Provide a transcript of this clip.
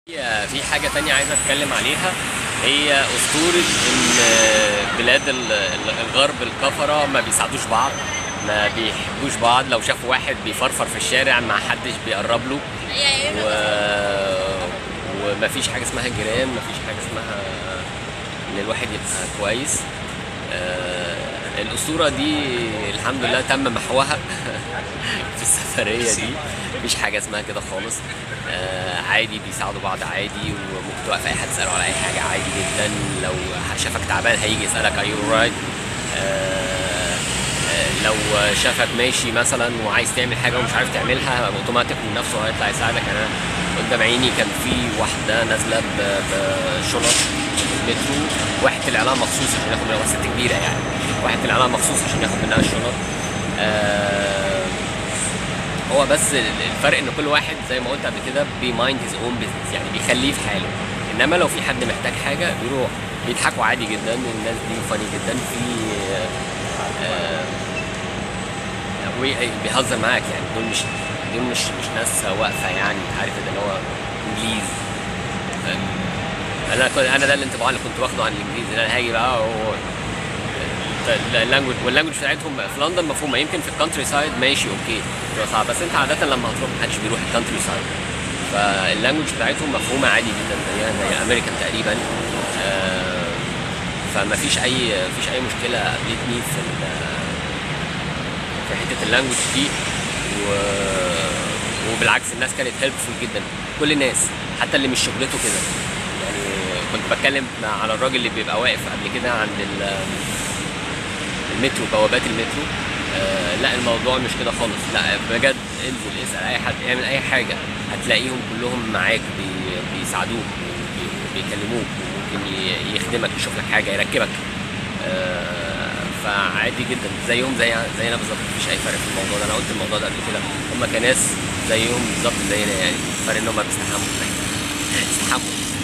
هي في حاجة تانية عايز أتكلم عليها هي أسطورة إن بلاد ال- ال- الغرب الكفرة ما بيساعدوش بعض ما بيحبوش بعض لو شافوا واحد بيفرفر في الشارع ما حدش بيقرب له و... ومفيش حاجة اسمها جيران مفيش حاجة اسمها إن الواحد يبقى كويس آه، الأسطورة دي الحمد لله تم محوها في السفرية دي مفيش حاجة اسمها كده خالص آه، عادي بيساعدوا بعض عادي وممكن توقف أي حد تسأله على أي حاجة عادي جدا لو شافك تعبان هيجي يسألك are you alright آه، آه، لو شافك ماشي مثلا وعايز تعمل حاجة ومش عارف تعملها اوتوماتيك من نفسه هيطلع يساعدك أنا قدام عيني كان في واحدة نازلة ب- بشنط في المترو واحد طلع لها مخصوص عشان ياخد منها ست كبيرة يعني واحد طلع لها مخصوص عشان ياخد منها الشنط آه هو بس الفرق ان كل واحد زي ما قلت قبل كده بيمايند هيز اون بزنس يعني بيخليه في حاله انما لو في حد محتاج حاجه بيروح بيضحكوا عادي جدا الناس دي فاني جدا في آه وي- بيهزر معاك يعني دول مش دول مش مش ناس واقفه يعني انت عارف اللي هو انجليز فاهم؟ انا كنت انا ده الانطباع اللي كنت واخده عن الانجليز ان انا هاجي بقى و... اللانجوج واللانجوج بتاعتهم في لندن مفهومه يمكن في الكونتري سايد ماشي اوكي بتبقى صعب بس انت عاده لما هتروح محدش بيروح الكونتري سايد فاللانجوج بتاعتهم مفهومه عادي جدا زيها زي امريكان تقريبا آه، فما فيش اي فيش اي مشكله قابلتني في ال- في حته اللانجوج دي و... وبالعكس الناس كانت هيلبفول جدا كل الناس حتى اللي مش شغلته كده يعني كنت بتكلم مع- على الراجل اللي بيبقى واقف قبل كده عند ال... المترو بوابات المترو آه لا الموضوع مش كده خالص لا بجد انزل اسال اي حد اعمل اي حاجه هتلاقيهم كلهم معاك بي بيساعدوك وبي- وبيكلموك وممكن ي- يخدمك يشوف لك حاجه يركبك آه فعادي جدا زيهم زي زينا بالظبط مفيش اي فرق في الموضوع ده انا قلت الموضوع ده قبل كده هم كناس زيهم بالظبط زينا يعني الفرق ان هم بيستحموا بيستحموا